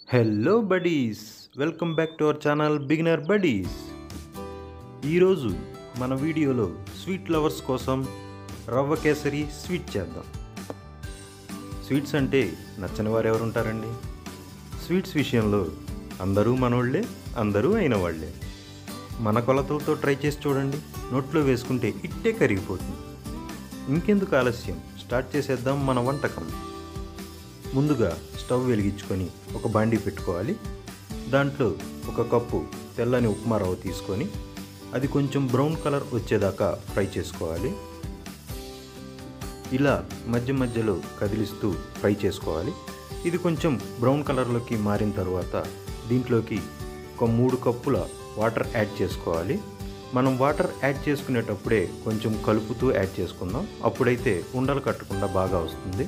hello buddies welcome back to our channel beginner buddies ఈరోజు మన వీడియోలో స్వీట్ లవర్స్ కోసం రవ్వ కేసరి స్వీట్ చేద్దాం స్వీట్స్ అంటే నచ్చని వారు ఎవరు ఉంటారండి స్వీట్స్ విషయంలో అందరూ మనోళ్ళే అందరూ అయిన వాళ్ళే మన కొలతలతో ట్రై చేసి చూడండి నోట్లో వేసుకుంటే ఇట్టే కరిగిపోతుంది ఇంకెందుకు ఆలస్యం స్టార్ట్ చేసేద్దాం మన వంటకం ముందుగా స్టవ్ వెలిగించుకొని ఒక బాండీ పెట్టుకోవాలి దాంట్లో ఒక కప్పు తెల్లని ఉప్మా రవ్వ తీసుకొని అది కొంచెం బ్రౌన్ కలర్ వచ్చేదాకా ఫ్రై చేసుకోవాలి ఇలా మధ్య మధ్యలో కదిలిస్తూ ఫ్రై చేసుకోవాలి ఇది కొంచెం బ్రౌన్ కలర్లోకి మారిన తర్వాత దీంట్లోకి ఒక మూడు కప్పుల వాటర్ యాడ్ చేసుకోవాలి మనం వాటర్ యాడ్ చేసుకునేటప్పుడే కొంచెం కలుపుతూ యాడ్ చేసుకుందాం అప్పుడైతే ఉండలు కట్టకుండా బాగా వస్తుంది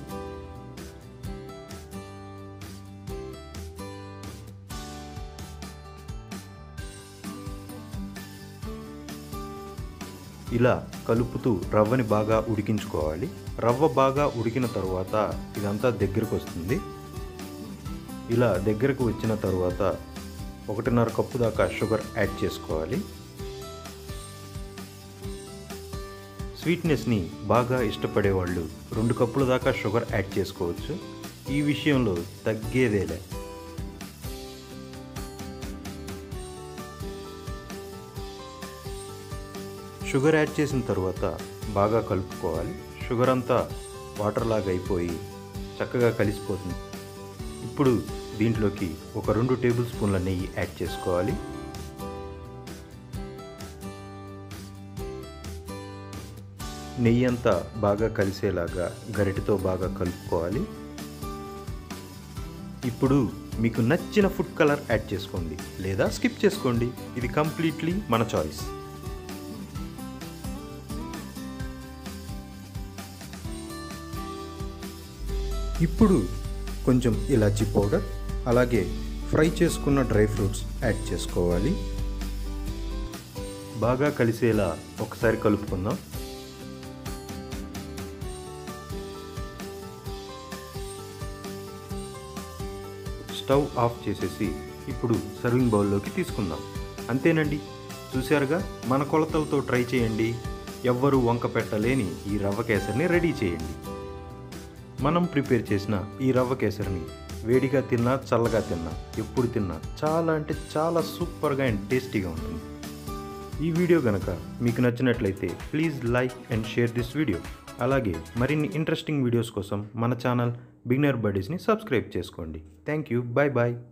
ఇలా కలుపుతూ రవ్వని బాగా ఉడికించుకోవాలి రవ్వ బాగా ఉడికిన తర్వాత ఇదంతా దగ్గరకు వస్తుంది ఇలా దగ్గరకు వచ్చిన తర్వాత ఒకటిన్నర కప్పు దాకా షుగర్ యాడ్ చేసుకోవాలి స్వీట్నెస్ని బాగా ఇష్టపడే వాళ్ళు రెండు కప్పుల దాకా షుగర్ యాడ్ చేసుకోవచ్చు ఈ విషయంలో తగ్గేదేలే షుగర్ యాడ్ చేసిన తర్వాత బాగా కలుపుకోవాలి షుగర్ అంతా వాటర్ లాగా అయిపోయి చక్కగా కలిసిపోతుంది ఇప్పుడు దీంట్లోకి ఒక రెండు టేబుల్ స్పూన్ల నెయ్యి యాడ్ చేసుకోవాలి నెయ్యి అంతా బాగా కలిసేలాగా గరిటెతో బాగా కలుపుకోవాలి ఇప్పుడు మీకు నచ్చిన ఫుడ్ కలర్ యాడ్ చేసుకోండి లేదా స్కిప్ చేసుకోండి ఇది కంప్లీట్లీ మన చాయిస్ ఇప్పుడు కొంచెం ఇలాచీ పౌడర్ అలాగే ఫ్రై చేసుకున్న డ్రై ఫ్రూట్స్ యాడ్ చేసుకోవాలి బాగా కలిసేలా ఒకసారి కలుపుకుందాం స్టవ్ ఆఫ్ చేసేసి ఇప్పుడు సర్వింగ్ బౌల్లోకి తీసుకుందాం అంతేనండి చూశారుగా మన కొలతలతో ట్రై చేయండి ఎవ్వరూ వంక పెట్టలేని ఈ రవ్వ కేసరిని రెడీ చేయండి మనం ప్రిపేర్ చేసిన ఈ రవ్వ కేసరిని వేడిగా తిన్నా చల్లగా తిన్నా ఎప్పుడు తిన్నా చాలా అంటే చాలా సూపర్గా అండ్ టేస్టీగా ఉంటుంది ఈ వీడియో కనుక మీకు నచ్చినట్లయితే please like and share this video అలాగే మరిన్ని ఇంట్రెస్టింగ్ వీడియోస్ కోసం మన ఛానల్ బిగినర్ బడీస్ని సబ్స్క్రైబ్ చేసుకోండి థ్యాంక్ యూ బాయ్ బాయ్